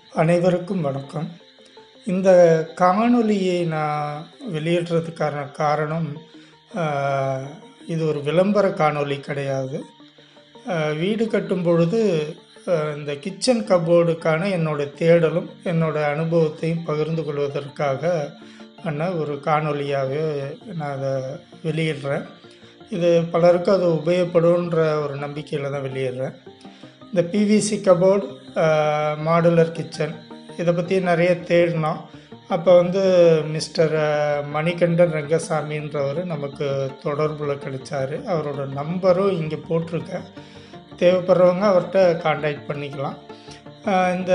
அனைவருக்கும் வணக்கம் இந்த காணொளியை நான் வெளியிடுறதுக்கான காரணம் ஆஹ், இது ஒரு விளம்பர காணொளி கிடையாது ஆஹ், வீடு கட்டும் பொழுது ஆஹ், இந்த கிச்சன் கபோர்டுக்கான என்னோட தேடலும் என்னோட அனுபவத்தையும் பகிர்ந்து கொள்வதற்காக ஆன ஒரு காணொளியாகவே நான் அதை வெளியிடுறேன் இது பலருக்கும் அது உபயோகப்படுன்ற ஒரு நம்பிக்கையில் தான் வெளியிடுறேன் இந்த பிவிசி கபோர்டு மாடுலர் கிச்சன் இதை பற்றி நிறைய தேடினோம் அப்போ வந்து மிஸ்டர் மணிகண்டன் ரங்கசாமின்றவர் நமக்கு தொடர்பில் கிடைச்சாரு அவரோட நம்பரும் இங்கே போட்டிருக்கேன் தேவைப்படுறவங்க அவர்கிட்ட காண்டாக்ட் பண்ணிக்கலாம் ஆஹ் இந்த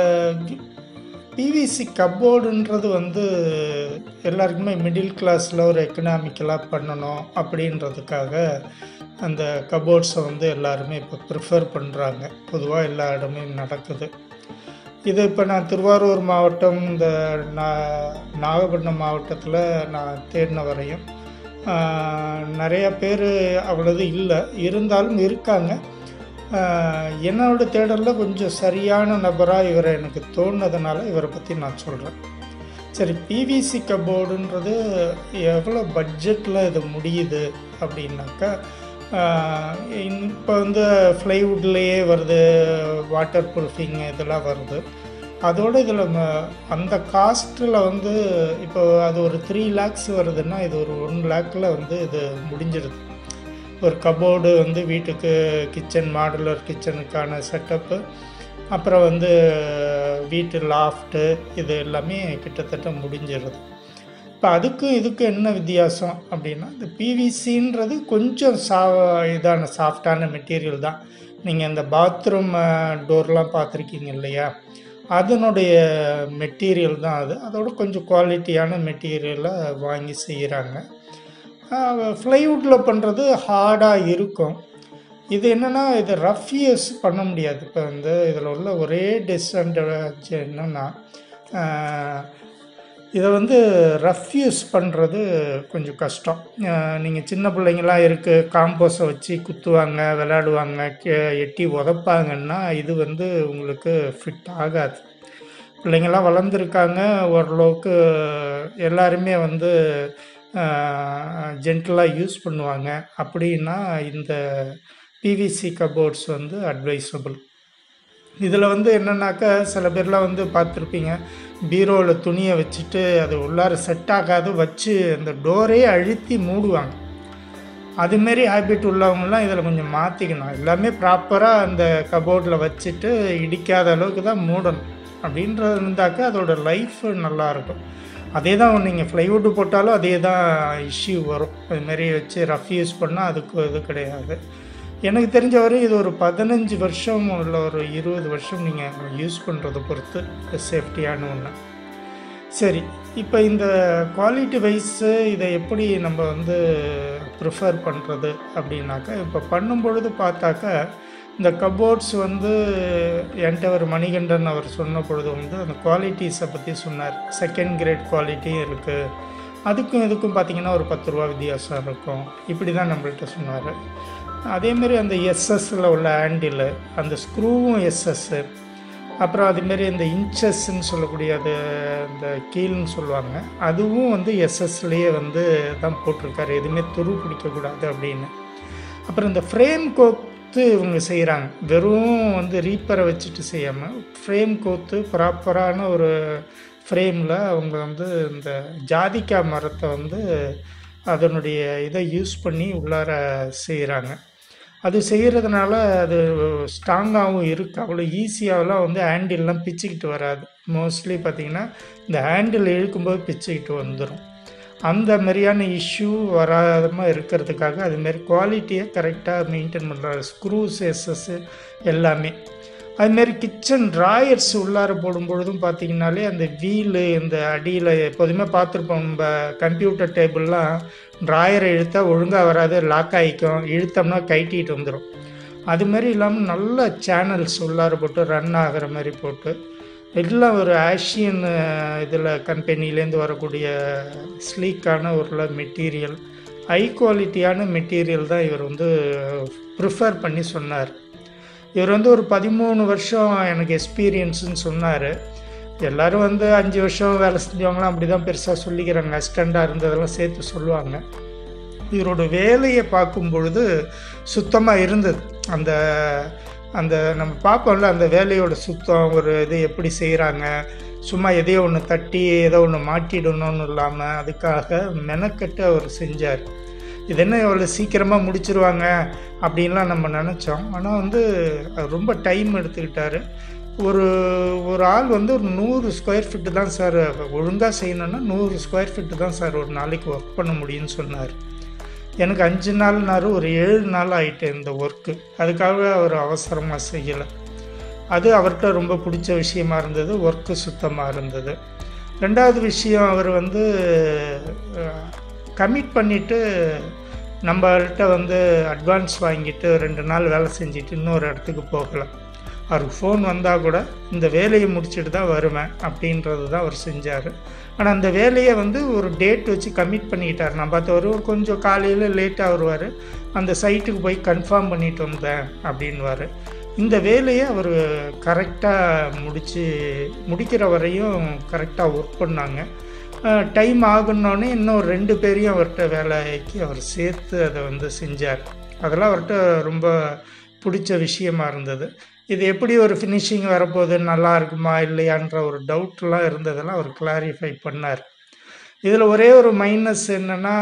பிவிசி கப்போர்டுன்றது வந்து எல்லாருக்குமே மிடில் கிளாஸில் ஒரு எக்கனாமிக்கலாக பண்ணணும் அப்படின்றதுக்காக அந்த கபோர்ட்ஸை வந்து எல்லாருமே இப்போ ப்ரிஃபர் பண்ணுறாங்க பொதுவாக எல்லா இடமே நடக்குது இது இப்போ நான் திருவாரூர் மாவட்டம் இந்த நா- நாகப்பட்டினம் மாவட்டத்தில் நான் தேடின வரையும் ஆஹ், நிறைய பேர் அவ்வளவு இல்லை இருந்தாலும் இருக்காங்க ஆஹ், என்னோட தேடலில் கொஞ்சம் சரியான நபராக இவரை எனக்கு தோணுனதுனால இவரை பற்றி நான் சொல்கிறேன் சரி பிவிசி கபோர்டுன்றது எவ்வளோ பட்ஜெட்டில் இது முடியுது அப்படின்னாக்கா இப்போ வந்து ஃப்ளைவுட்லேயே வருது வாட்டர் ப்ரூஃபிங் இதெல்லாம் வருது அதோட இதில் அந்த காஸ்ட்டில் வந்து இப்போ அது ஒரு த்ரீ லேக்ஸ் வருதுன்னா இது ஒரு ஒன் லேக்கில் வந்து இது முடிஞ்சிடுது ஒரு கபோர்டு வந்து வீட்டுக்கு கிச்சன் மாடுலர் கிச்சனுக்கான செட்டப்பு அப்புறம் வந்து வீட்டு லாஃப்ட்டு இது எல்லாமே கிட்டத்தட்ட முடிஞ்சிடுது இப்போ அதுக்கும் இதுக்கும் என்ன வித்தியாசம் அப்படின்னா இந்த பிவிசின்றது கொஞ்சம் சா இதான சாஃப்டான மெட்டீரியல் தான் நீங்கள் இந்த பாத்ரூம் டோர்லாம் பார்த்துருக்கீங்க இல்லையா அதனுடைய மெட்டீரியல் தான் அது அதோட கொஞ்சம் குவாலிட்டியான மெட்டீரியலை வாங்கி செய்கிறாங்க ஃப்ளைவுட்டில் பண்ணுறது ஹார்டாக இருக்கும் இது என்னென்னா இது ரஃப் யூஸ் பண்ண முடியாது இப்போ வந்து இதில் உள்ள ஒரே டிஸ்அட்வான்டேஜ் என்னென்னா இதை வந்து ரஃப் யூஸ் பண்ணுறது கொஞ்சம் கஷ்டம் நீங்கள் சின்ன பிள்ளைங்களாம் இருக்குது காம்போஸை வச்சு குத்துவாங்க விளையாடுவாங்க கே- எட்டி உதப்பாங்கன்னா இது வந்து உங்களுக்கு ஃபிட் ஆகாது பிள்ளைங்கள்லாம் வளர்ந்துருக்காங்க ஓரளவுக்கு எல்லாருமே வந்து ஜென்டலாக யூஸ் பண்ணுவாங்க அப்படின்னா இந்த பிவிசி கபோர்ட்ஸ் வந்து அட்வைசபிள் இதில் வந்து என்னன்னாக்கா சில பேர்லாம் வந்து பார்த்துருப்பீங்க பீரோவில் துணியை வச்சுட்டு அது உள்ளார செட் ஆகாது வச்சு அந்த டோரே அழுத்தி மூடுவாங்க அதுமாரி ஹேபிட் உள்ளவங்கலாம் இதில் கொஞ்சம் மாற்றிக்கணும் எல்லாமே ப்ராப்பராக அந்த கபோர்டில் வச்சுட்டு இடிக்காத அளவுக்கு தான் மூடணும் அப்படின்றது இருந்தாக்கா அதோட லைஃப் நல்லாயிருக்கும் அதே தான் நீங்கள் ஃப்ளைவுட்டு போட்டாலும் அதே தான் இஷ்யூ வரும் அதுமாரி வச்சு ரஃப் யூஸ் பண்ணால் அதுக்கு இது கிடையாது எனக்கு தெரிஞ்ச வரை இது ஒரு பதினஞ்சு வருஷம் இல்லை ஒரு இருபது வருஷம் நீங்கள் யூஸ் பண்ணுறதை பொறுத்து சேஃப்டியான ஒன்று சரி இப்போ இந்த குவாலிட்டி வைஸு இதை எப்படி நம்ம வந்து ப்ரிஃபர் பண்ணுறது அப்படின்னாக்கா இப்போ பண்ணும் பொழுது பார்த்தாக்கா இந்த கபோர்ட்ஸ் வந்து என்கிட்ட ஒரு மணிகண்டன் அவர் சொன்ன பொழுது வந்து அந்த குவாலிட்டிஸை பற்றி சொன்னார் செகண்ட் கிரேட் குவாலிட்டியும் இருக்குது அதுக்கும் இதுக்கும் பார்த்தீங்கன்னா ஒரு பத்து ரூபா வித்தியாசம் இருக்கும் இப்படி தான் நம்மள்ட்ட சொன்னார் அதேமாரி அந்த எஸ்எஸ்ஸில் உள்ள ஹேண்டில் அந்த ஸ்க்ரூவும் எஸ்எஸ்ஸு அப்புறம் அதுமாரி இந்த இன்ச்சஸ்ன்னு சொல்லக்கூடிய அது இந்த கீல்னு சொல்லுவாங்க அதுவும் வந்து எஸ்எஸ்லேயே வந்து தான் போட்டிருக்காரு எதுவுமே துரு பிடிக்கக்கூடாது அப்படின்னு அப்புறம் இந்த ஃப்ரேம் கோத்து இவங்க செய்கிறாங்க வெறும் வந்து ரீப்பரை வச்சுட்டு செய்யாமல் ஃப்ரேம் கோத்து ப்ராப்பரான ஒரு ஃப்ரேமில் அவங்க வந்து இந்த ஜாதிக்காய் மரத்தை வந்து அதனுடைய இதை யூஸ் பண்ணி உள்ளார செய்கிறாங்க அது செய்கிறதுனால அது ஸ்ட்ராங்காகவும் இருக்குது அவ்வளோ ஈஸியாகலாம் வந்து ஹேண்டில்லாம் பிச்சுக்கிட்டு வராது மோஸ்ட்லி பார்த்திங்கன்னா இந்த ஹேண்டில் இழுக்கும்போது பிச்சுக்கிட்டு வந்துடும் அந்த மாதிரியான இஷ்யூ வராமல் இருக்கிறதுக்காக அதுமாரி குவாலிட்டியை கரெக்டாக மெயின்டைன் பண்ணுறாரு ஸ்க்ரூஸ் எஸ்எஸ் எல்லாமே அதுமாரி கிச்சன் ட்ராயர்ஸ் உள்ளார போடும் பொழுதும் பார்த்தீங்கனாலே அந்த வீலு இந்த அடியில் எப்போதுமே பார்த்துருப்போம் நம்ம கம்ப்யூட்டர் டேபிள்லாம் ட்ராயரை இழுத்தா ஒழுங்காக வராது லாக் ஆகிக்கும் இழுத்தோம்னா கைட்டிட்டு வந்துடும் அது மாதிரி இல்லாமல் நல்ல சேனல்ஸ் உள்ளார போட்டு ரன் ஆகிற மாதிரி போட்டு எல்லாம் ஒரு ஆஷியன் இதில் கம்பெனிலேருந்து வரக்கூடிய ஸ்லீக்கான ஒரு மெட்டீரியல் ஹை குவாலிட்டியான மெட்டீரியல் தான் இவர் வந்து ப்ரிஃபர் பண்ணி சொன்னார் இவர் வந்து ஒரு பதிமூணு வருஷம் எனக்கு எக்ஸ்பீரியன்ஸ்னு சொன்னார் எல்லாரும் வந்து அஞ்சு வருஷம் வேலை செஞ்சவங்களாம் அப்படி தான் பெருசாக சொல்லிக்கிறாங்க அசிஸ்டண்ட்டாக இருந்ததெல்லாம் சேர்த்து சொல்லுவாங்க இவரோட வேலையை பார்க்கும் பொழுது சுத்தமாக இருந்தது அந்த அந்த நம்ம பார்ப்போம்ல அந்த வேலையோட சுத்தம் ஒரு இது எப்படி செய்கிறாங்க சும்மா எதையோ ஒன்று தட்டி ஏதோ ஒன்று மாட்டிடணும்னு இல்லாமல் அதுக்காக மெனக்கட்டு அவர் செஞ்சார் இது என்ன இவ்வளோ சீக்கிரமாக முடிச்சிருவாங்க அப்படின்லாம் நம்ம நினச்சோம் ஆனால் வந்து அது ரொம்ப டைம் எடுத்துக்கிட்டாரு ஒரு ஒரு ஆள் வந்து ஒரு நூறு ஸ்கொயர் ஃபீட்டு தான் சார் ஒழுங்காக செய்யணுன்னா நூறு ஸ்கொயர் ஃபீட்டு தான் சார் ஒரு நாளைக்கு ஒர்க் பண்ண முடியும்னு சொன்னார் எனக்கு அஞ்சு நாள்னாரு ஒரு ஏழு நாள் ஆயிட்டு இந்த ஒர்க்கு அதுக்காக அவர் அவசரமாக செய்யலை அது அவர்கிட்ட ரொம்ப பிடிச்ச விஷயமா இருந்தது ஒர்க்கு சுத்தமாக இருந்தது ரெண்டாவது விஷயம் அவர் வந்து கமிட் பண்ணிவிட்டு நம்மள்கிட்ட வந்து அட்வான்ஸ் வாங்கிட்டு ரெண்டு நாள் வேலை செஞ்சுட்டு இன்னொரு இடத்துக்கு போகலாம் அவருக்கு ஃபோன் வந்தால் கூட இந்த வேலையை முடிச்சுட்டு தான் வருவேன் அப்படின்றது தான் அவர் செஞ்சார் ஆனால் அந்த வேலையை வந்து ஒரு டேட் வச்சு கமிட் பண்ணிக்கிட்டார் நான் பார்த்தவர் ஒரு கொஞ்சம் காலையில் லேட்டாக வருவார் அந்த சைட்டுக்கு போய் கன்ஃபார்ம் பண்ணிட்டு வந்தேன் அப்படின்வார் இந்த வேலையை அவர் கரெக்டாக முடித்து முடிக்கிற வரையும் கரெக்டாக ஒர்க் பண்ணாங்க டைம் ஆகுனோடனே இன்னும் ரெண்டு பேரையும் அவர்கிட்ட வேலைக்கு அவர் சேர்த்து அதை வந்து செஞ்சார் அதெல்லாம் அவர்கிட்ட ரொம்ப பிடிச்ச விஷயமா இருந்தது இது எப்படி ஒரு ஃபினிஷிங் வரப்போகுது நல்லா இருக்குமா இல்லையான்ற ஒரு டவுட்லாம் இருந்ததெல்லாம் அவர் கிளாரிஃபை பண்ணார் இதில் ஒரே ஒரு மைனஸ் என்னென்னா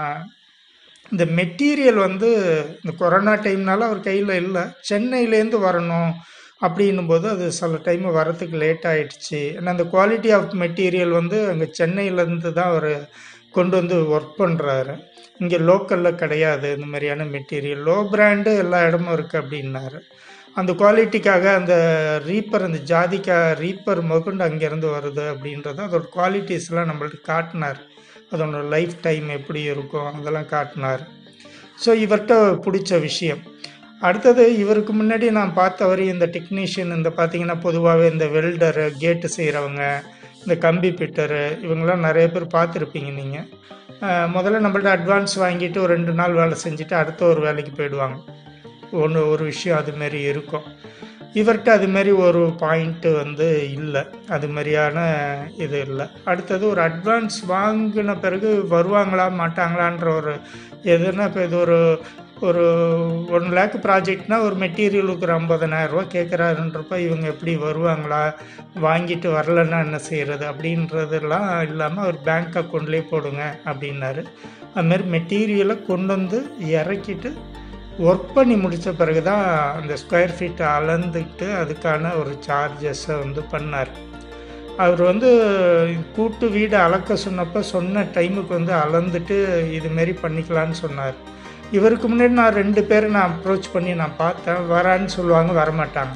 இந்த மெட்டீரியல் வந்து இந்த கொரோனா டைம்னால அவர் கையில் இல்லை சென்னையிலேருந்து வரணும் அப்படின்னும் போது அது சில டைம் வரத்துக்கு லேட் ஆயிடுச்சு ஏன்னா அந்த குவாலிட்டி ஆஃப் மெட்டீரியல் வந்து அங்கே சென்னையிலேருந்து தான் அவர் கொண்டு வந்து ஒர்க் பண்ணுறாரு இங்கே லோக்கலில் கிடையாது இந்த மாதிரியான மெட்டீரியல் லோ பிராண்டு எல்லா இடமும் இருக்குது அப்படின்னாரு அந்த குவாலிட்டிக்காக அந்த ரீப்பர் அந்த ஜாதிக்கா ரீப்பர் முதற்கொண்டு அங்கேருந்து வருது அப்படின்றத அதோட குவாலிட்டிஸ்லாம் நம்மள்ட்ட காட்டினார் அதோட லைஃப் டைம் எப்படி இருக்கும் அதெல்லாம் காட்டினார் ஸோ இவர்கிட்ட பிடிச்ச விஷயம் அடுத்தது இவருக்கு முன்னாடி நான் பார்த்த வரையும் இந்த டெக்னீஷியன் இந்த பார்த்தீங்கன்னா பொதுவாகவே இந்த வெல்டரு கேட்டு செய்கிறவங்க இந்த கம்பி பிட்டரு இவங்கெல்லாம் நிறைய பேர் பார்த்துருப்பீங்க நீங்கள் முதல்ல நம்மள்ட்ட அட்வான்ஸ் வாங்கிட்டு ஒரு ரெண்டு நாள் வேலை செஞ்சுட்டு அடுத்த ஒரு வேலைக்கு போயிடுவாங்க ஒன்று ஒரு விஷயம் அதுமாரி இருக்கும் இவர்கிட்ட அதுமாரி ஒரு பாயிண்ட்டு வந்து இல்லை அது மாதிரியான இது இல்லை அடுத்தது ஒரு அட்வான்ஸ் வாங்கின பிறகு வருவாங்களா மாட்டாங்களான்ற ஒரு எதுனா இப்போ இது ஒரு ஒரு ஒன் லேக் ப்ராஜெக்ட்னா ஒரு மெட்டீரியலுக்கு ஒரு ஐம்பதனாயிரரூவா கேட்குறாருன்றப்ப இவங்க எப்படி வருவாங்களா வாங்கிட்டு வரலன்னா என்ன செய்கிறது அப்படின்றதெல்லாம் இல்லாமல் ஒரு பேங்க் அக்கௌண்ட்லேயே போடுங்க அப்படின்னாரு அதுமாரி மெட்டீரியலை கொண்டு வந்து இறக்கிட்டு ஒர்க் பண்ணி முடித்த பிறகு தான் அந்த ஸ்கொயர் ஃபீட்டை அளந்துக்கிட்டு அதுக்கான ஒரு சார்ஜஸை வந்து பண்ணார் அவர் வந்து கூட்டு வீடு அளக்க சொன்னப்போ சொன்ன டைமுக்கு வந்து அளந்துட்டு இதுமாரி பண்ணிக்கலான்னு சொன்னார் இவருக்கு முன்னாடி நான் ரெண்டு பேரை நான் அப்ரோச் பண்ணி நான் பார்த்தேன் வரான்னு சொல்லுவாங்க வரமாட்டாங்க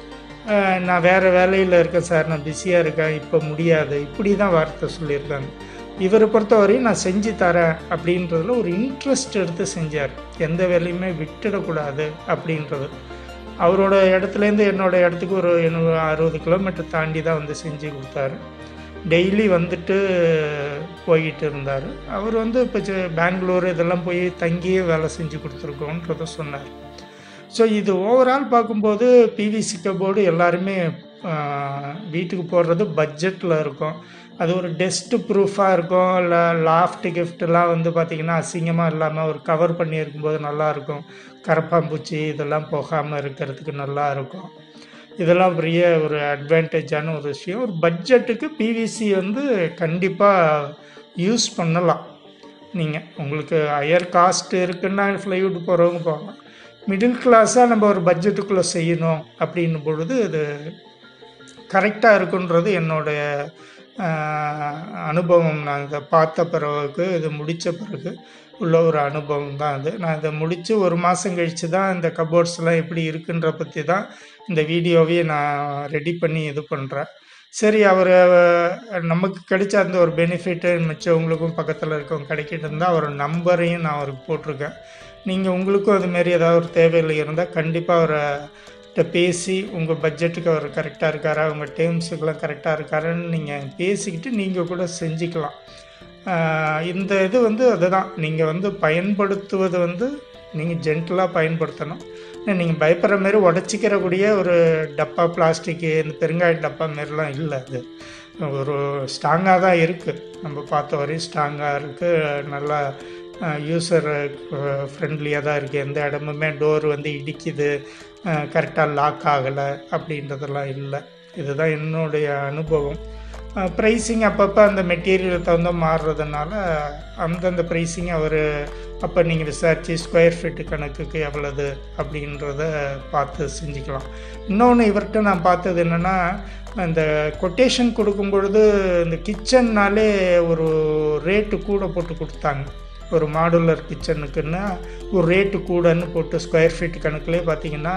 அஹ் நான் வேறு வேலையில் இருக்கேன் சார் நான் பிஸியாக இருக்கேன் இப்போ முடியாது இப்படி தான் வார்த்தை சொல்லியிருக்காங்க இவரை பொறுத்தவரையும் நான் செஞ்சு தரேன் அப்படின்றதுல ஒரு இன்ட்ரெஸ்ட் எடுத்து செஞ்சார் எந்த வேலையுமே விட்டுடக்கூடாது அப்படின்றது அவரோட இடத்துலேருந்து என்னோட இடத்துக்கு ஒரு எழுநூறு அறுபது கிலோமீட்டர் தாண்டி தான் வந்து செஞ்சு கொடுத்தாரு டெய்லி வந்துட்டு போய்கிட்டு இருந்தார் அவர் வந்து இப்போ செ- பெங்களூர் இதெல்லாம் போய் தங்கியே வேலை செஞ்சு கொடுத்துருக்கோன்றத சொன்னார் ஸோ இது ஓவரால் பார்க்கும்போது பிவிசி கபோர்டு எல்லாருமே ஆஹ், வீட்டுக்கு போடுறது பட்ஜெட்டில் இருக்கும் அது ஒரு டெஸ்ட் ப்ரூஃபாக இருக்கும் இல்லை லாஃப்ட் கிஃப்ட்லாம் வந்து பார்த்திங்கன்னா அசிங்கமாக இல்லாமல் ஒரு கவர் பண்ணி இருக்கும்போது நல்லாயிருக்கும் கரப்பாம்பூச்சி இதெல்லாம் போகாமல் இருக்கிறதுக்கு நல்லா இருக்கும் இதெல்லாம் பெரிய ஒரு அட்வான்டேஜான ஒரு விஷயம் ஒரு பட்ஜெட்டுக்கு பிவிசி வந்து கண்டிப்பாக யூஸ் பண்ணலாம் நீங்கள் உங்களுக்கு ஹையர் காஸ்ட் இருக்குன்னா ஃப்ளைவுட் போகிறவங்க போகலாம் மிடில் கிளாஸாக நம்ம ஒரு பட்ஜெட்டுக்குள்ளே செய்யணும் அப்படின்னும் பொழுது இது கரெக்டாக இருக்குன்றது என்னுடைய ஆஹ், அனுபவம் நான் இதை பார்த்த பிறகு இது முடித்த பிறகு உள்ள ஒரு அனுபவம் தான் அது நான் இதை முடித்து ஒரு மாதம் கழித்து தான் இந்த கபோர்ட்ஸ்லாம் எப்படி இருக்குன்ற பற்றி தான் இந்த வீடியோவையே நான் ரெடி பண்ணி இது பண்ணுறேன் சரி அவர் நமக்கு கிடைச்ச அந்த ஒரு பெனிஃபிட்டு மிச்சவங்களுக்கும் பக்கத்தில் இருக்கவங்க கிடைக்கிட்டு இருந்தால் அவர் நம்பரையும் நான் அவருக்கு போட்டிருக்கேன் நீங்கள் உங்களுக்கும் அதுமாரி ஏதாவது ஒரு தேவைகள் இருந்தால் கண்டிப்பாக அவரை கிட்ட பேசி உங்கள் பட்ஜெட்டுக்கு அவர் கரெக்டாக இருக்காரா உங்கள் டேர்ம்ஸுக்கெல்லாம் கரெக்டாக இருக்காரான்னு நீங்கள் பேசிக்கிட்டு நீங்கள் கூட செஞ்சுக்கலாம் ஆஹ் இந்த இது வந்து அதுதான் நீங்கள் வந்து பயன்படுத்துவது வந்து நீங்கள் ஜென்டலாக பயன்படுத்தணும் நீங்கள் பயப்படுற மாதிரி உடச்சிக்கிறக்கூடிய ஒரு டப்பா பிளாஸ்டிக்கு இந்த பெருங்காய டப்பா மாரிலாம் இல்லை அது ஒரு ஸ்ட்ராங்காக தான் இருக்குது நம்ம பார்த்த வரையும் ஸ்ட்ராங்காக இருக்குது நல்லா யூசர் ஃப்ரெண்ட்லியாக தான் இருக்குது எந்த இடமுமே டோர் வந்து இடிக்குது கரெக்டாக லாக் ஆகலை அப்படின்றதெல்லாம் இல்லை இதுதான் என்னுடைய அனுபவம் ப்ரைஸிங் அப்பப்போ அந்த மெட்டீரியல் தகுந்த மாறுறதுனால அந்தந்த ப்ரைஸிங் அவர் அப்போ நீங்கள் விசாரித்து ஸ்கொயர் ஃபீட்டு கணக்குக்கு எவ்வளவு அப்படின்றத பார்த்து செஞ்சுக்கலாம் இன்னொன்று இவர்கிட்ட நான் பார்த்தது என்னென்னா இந்த கொட்டேஷன் கொடுக்கும் பொழுது இந்த கிச்சன்னாலே ஒரு ரேட்டு கூட போட்டு கொடுத்தாங்க ஒரு மாடுலர் கிச்சனுக்குன்னா ஒரு ரேட்டு கூடன்னு போட்டு ஸ்கொயர் ஃபீட் கணக்குலேயே பார்த்தீங்கன்னா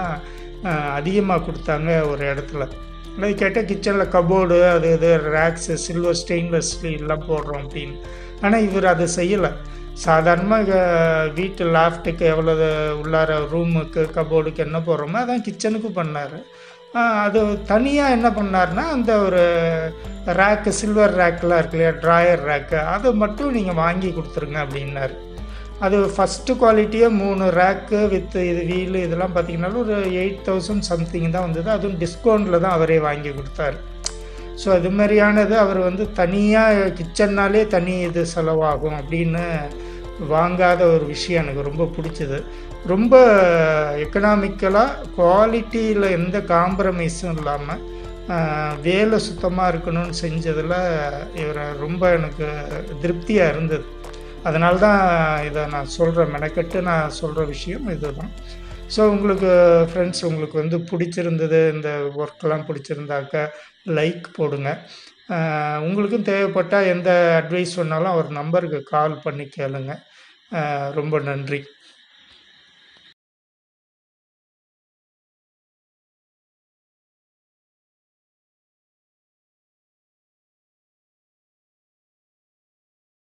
அதிகமாக கொடுத்தாங்க ஒரு இடத்துல அது கேட்டால் கிச்சனில் கபோர்டு அது இது ரேக்ஸு சில்வர் ஸ்டெயின்லெஸ் ஸ்டீல்லாம் போடுறோம் அப்படின்னு ஆனால் இவர் அதை செய்யலை சாதாரணமாக வீட்டு லாஃப்ட்டுக்கு எவ்வளோ உள்ளார ரூமுக்கு கபோர்டுக்கு என்ன போடுறோமோ அதான் கிச்சனுக்கு பண்ணார் அது தனியாக என்ன பண்ணார்னா அந்த ஒரு ரேக்கு சில்வர் ரேக்கெலாம் இருக்கு இல்லையா ட்ராயர் ரேக்கு அதை மட்டும் நீங்கள் வாங்கி கொடுத்துருங்க அப்படின்னாரு அது ஃபஸ்ட்டு குவாலிட்டியே மூணு ரேக்கு வித் இது வீலு இதெல்லாம் பார்த்தீங்கன்னாலும் ஒரு எயிட் தௌசண்ட் சம்திங் தான் வந்தது அதுவும் டிஸ்கவுண்ட்டில் தான் அவரே வாங்கி கொடுத்தாரு ஸோ அது மாதிரியானது அவர் வந்து தனியாக கிச்சன்னாலே தனி இது செலவாகும் அப்படின்னு வாங்காத ஒரு விஷயம் எனக்கு ரொம்ப பிடிச்சது ரொம்ப எக்கனாமிக்கலாக குவாலிட்டியில் எந்த காம்ப்ரமைஸும் இல்லாமல் வேலை சுத்தமாக இருக்கணும்னு செஞ்சதில் இவர் ரொம்ப எனக்கு திருப்தியாக இருந்தது அதனால தான் இதை நான் சொல்கிறேன் மெனக்கெட்டு நான் சொல்கிற விஷயம் இதுதான் ஸோ உங்களுக்கு ஃப்ரெண்ட்ஸ் உங்களுக்கு வந்து பிடிச்சிருந்தது இந்த ஒர்க்கெலாம் பிடிச்சிருந்தாக்க லைக் போடுங்க உங்களுக்கும் தேவைப்பட்டால் எந்த அட்வைஸ் சொன்னாலும் அவர் நம்பருக்கு கால் பண்ணி கேளுங்க ரொம்ப நன்றி